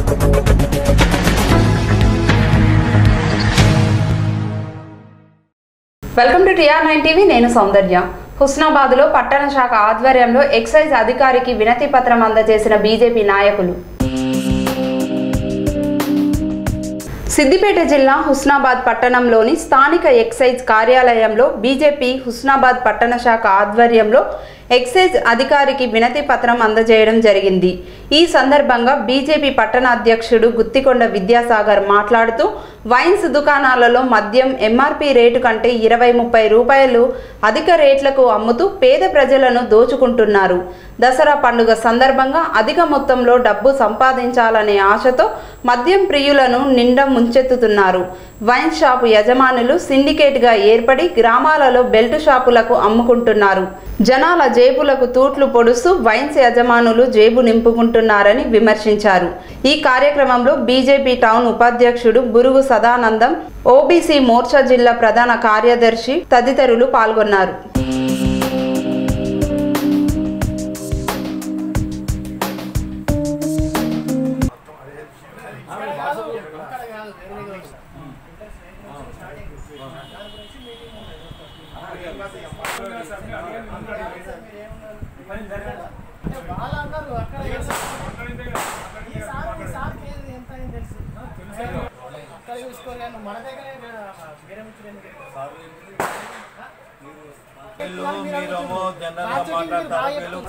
Welcome to TR nine TV నేను సౌందర్య హుస్నాబాద్లో పట్టణ శాఖ ఆధ్వర్యంలో ఎక్సైజ్ అధికారికి వినతి పత్రం అందజేసిన బీజేపీ నాయకులు సిద్దిపేట జిల్లా హుస్నాబాద్ పట్టణంలోని స్థానిక ఎక్సైజ్ కార్యాలయంలో బీజేపీ హుస్నాబాద్ పట్టణ శాఖ ఆధ్వర్యంలో ఎక్సైజ్ అధికారికి వినతి పత్రం అందజేయడం జరిగింది ఈ సందర్భంగా బీజేపీ పట్టణ అధ్యక్షుడు గుత్తికొండ విద్యాసాగర్ మాట్లాడుతూ వైన్స్ దుకాణాలలో మద్యం ఎంఆర్పి రేటు కంటే ఇరవై ముప్పై రూపాయలు అధిక రేట్లకు అమ్ముతూ పేద ప్రజలను దోచుకుంటున్నారు దసరా పండుగ సందర్భంగా అధిక మొత్తంలో డబ్బు సంపాదించాలనే ఆశతో మద్యం ప్రియులను నిండా ముంచెత్తుతున్నారు వైన్ షాపు యజమానులు సిండికేట్గా ఏర్పడి గ్రామాలలో బెల్ట్ షాపులకు అమ్ముకుంటున్నారు జనాల జేబులకు తూట్లు పొడుస్తూ వైన్స్ యజమానులు జేబు నింపుకుంటున్నారని విమర్శించారు ఈ కార్యక్రమంలో బీజేపీ టౌన్ ఉపాధ్యక్షుడు బురుగు సదానందం ఓబీసీ మోర్చా జిల్లా ప్రధాన కార్యదర్శి తదితరులు పాల్గొన్నారు వాళ్ళందరూ అక్కడ ఈసారి ఈసారి ఏది ఎంత అయింది తెలుసు అక్కడ చూసుకోరు కానీ మన దగ్గరే విరమించడానికి వీళ్ళు మీరేమో జనరల్గా మాట్లాడతారు వీళ్ళు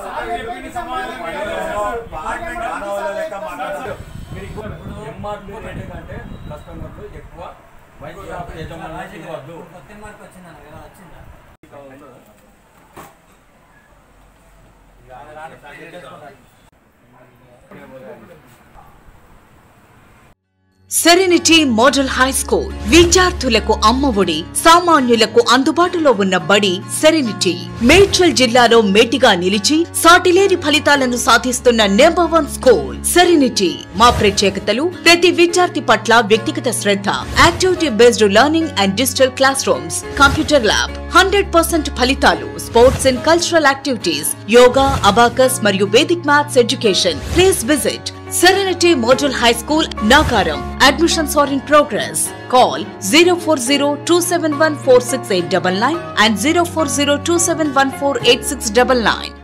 మానవుల లెక్క మాట్లాడతారు ఎంఆర్పి రేటు కంటే కస్టమర్లు ఎక్కువ వైన్ షాప్ యజమానులకు ఇవ్వద్దు సెరెనిటీ మోడల్ హై స్కూల్ విద్యార్థులకు అమ్మఒడి సామాన్యులకు అందుబాటులో ఉన్న బడి సెరెనిటీ మేడ్చల్ జిల్లాలో మేటిగా నిలిచి సాటిలేని ఫలితాలను సాధిస్తున్న నెంబర్ వన్ స్కూల్ సెరెనిటీ మా ప్రత్యేకతలు ప్రతి విద్యార్థి పట్ల వ్యక్తిగత శ్రద్ధ activity based learning and digital classrooms computer lab hundred percent ఫలితాలు sports and cultural activities yoga abacus మరియు Vedic maths education please visit Serenity Model High School, Nagaram. Admissions are in progress. Call 040 and 040